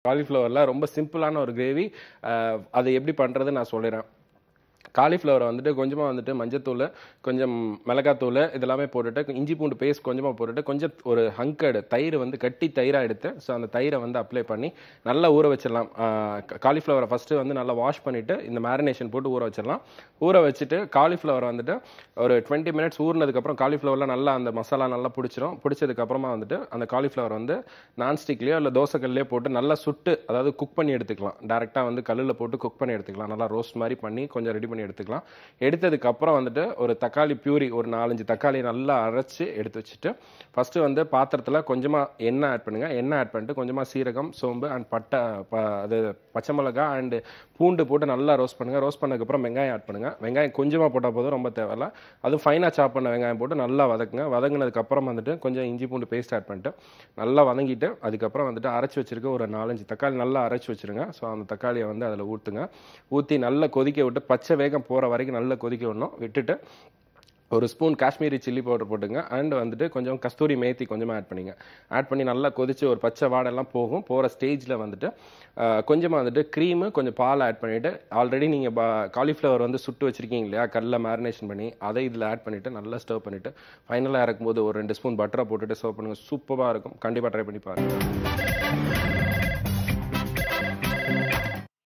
காலிஃப்ளவரில் ரொம்ப சிம்பிளான ஒரு கிரேவி அதை எப்படி பண்ணுறது நான் சொல்லிடுறேன் காலிஃப்ளவரை வந்துட்டு கொஞ்சமாக வந்துட்டு மஞ்சத்தூள் கொஞ்சம் மிளகாத்தூள் இதெல்லாமே போட்டுட்டு இஞ்சி பூண்டு பேஸ்ட் கொஞ்சமாக போட்டுட்டு கொஞ்சம் ஒரு ஹங்கடு தயிர் வந்து கட்டி தயிராக எடுத்து ஸோ அந்த தயிரை வந்து அப்ளை பண்ணி நல்லா ஊற வச்சிடலாம் காலிஃப்ளவரை ஃபஸ்ட்டு வந்து நல்லா வாஷ் பண்ணிவிட்டு இந்த மேரினேஷன் போட்டு ஊற வச்சிடலாம் ஊற வச்சுட்டு காலிஃப்ளவர் வந்துட்டு ஒரு டுவெண்ட்டி மினிட்ஸ் ஊறினதுக்கப்புறம் காலிஃப்ளவர்லாம் நல்லா அந்த மசாலா நல்லா பிடிச்சிரும் பிடிச்சதுக்கப்புறமா வந்துட்டு அந்த காலிஃப்ளவர் வந்து நான்ஸ்டிக்லேயோ இல்லை தோசைக்கல்லையோ போட்டு நல்லா சுட்டு அதாவது குக் பண்ணி எடுத்துக்கலாம் டேரெக்டாக வந்து கல்லில் போட்டு குக் பண்ணி எடுத்துக்கலாம் நல்லா ரோஸ்ட் மாதிரி பண்ணி கொஞ்சம் ரெடி பண்ணி எடுத்துக்கலாம் எடுத்ததுக்கு அப்புறம் வந்துட்டு ஒரு தக்காளி பியூரி ஒரு நாலஞ்சு தக்காளி நல்லா அரைச்சு எடுத்து வச்சுட்டு ஃபர்ஸ்ட் வந்து பாத்திரத்தில் கொஞ்சமாக எண்ணெய் ஆட் பண்ணுங்க எண்ணெய் ஆட் பண்ணிட்டு கொஞ்சமாக சீரகம் சோம்பு அண்ட் பட்டை ப- அது பச்சை மிளகாய் அண்ட் பூண்டு போட்டு நல்லா ரோஸ்ட் பண்ணுங்க ரோஸ்ட் பண்ணதுக்கப்புறம் வெங்காயம் ஆட் பண்ணுங்க வெங்காயம் கொஞ்சமாக போட்டால் போதும் ரொம்ப தேவையில்ல அதுவும் ஃபைனாக சாப் பண்ண வெங்காயம் போட்டு நல்லா வதக்குங்க வதங்கினதுக்கு அப்புறம் வந்துட்டு கொஞ்சம் இஞ்சி பூண்டு பேஸ்ட் ஆட் பண்ணிட்டு நல்லா வதங்கிட்டு அதுக்கப்புறம் வந்துட்டு அரைச்சி வச்சிருக்க ஒரு நாலஞ்சு தக்காளி நல்லா அரைச்சி வச்சிருங்க ஸோ அந்த தக்காளியை வந்து அதில் ஊற்றுங்க ஊற்றி நல்லா கொதிக்க விட்டு பச்சை வேகம் போகிற வரைக்கும் நல்லா கொதிக்க விடணும் விட்டுட்டு ஒரு ஸ்பூன் காஷ்மீரி சில்லி பவுடர் போட்டுங்க அண்ட் வந்துட்டு கொஞ்சம் கஸ்தூரி மேத்தி கொஞ்சமாக ஆட் பண்ணிங்க ஆட் பண்ணி நல்லா கொதிச்சு ஒரு பச்சை வாடெல்லாம் போகும் போகிற ஸ்டேஜில் வந்துட்டு ஆஹ், கொஞ்சமாக வந்துட்டு க்ரீமு கொஞ்சம் பால் ஆட் பண்ணிவிட்டு ஆல்ரெடி நீங்கள் காலிஃப்ளவர் வந்து சுட்டு வச்சிருக்கீங்க இல்லையா கல்லில் மேரினேஷன் பண்ணி அதை இதில் ஆட் பண்ணிவிட்டு நல்லா ஸ்டவ் பண்ணிவிட்டு ஃபைனலாக இறக்கும்போது ஒரு ரெண்டு ஸ்பூன் பட்டரை போட்டுட்டு சர்வ் பண்ணுங்கள் சூப்பராக இருக்கும் கண்டிப்பாக ட்ரை பண்ணி பாருங்கள்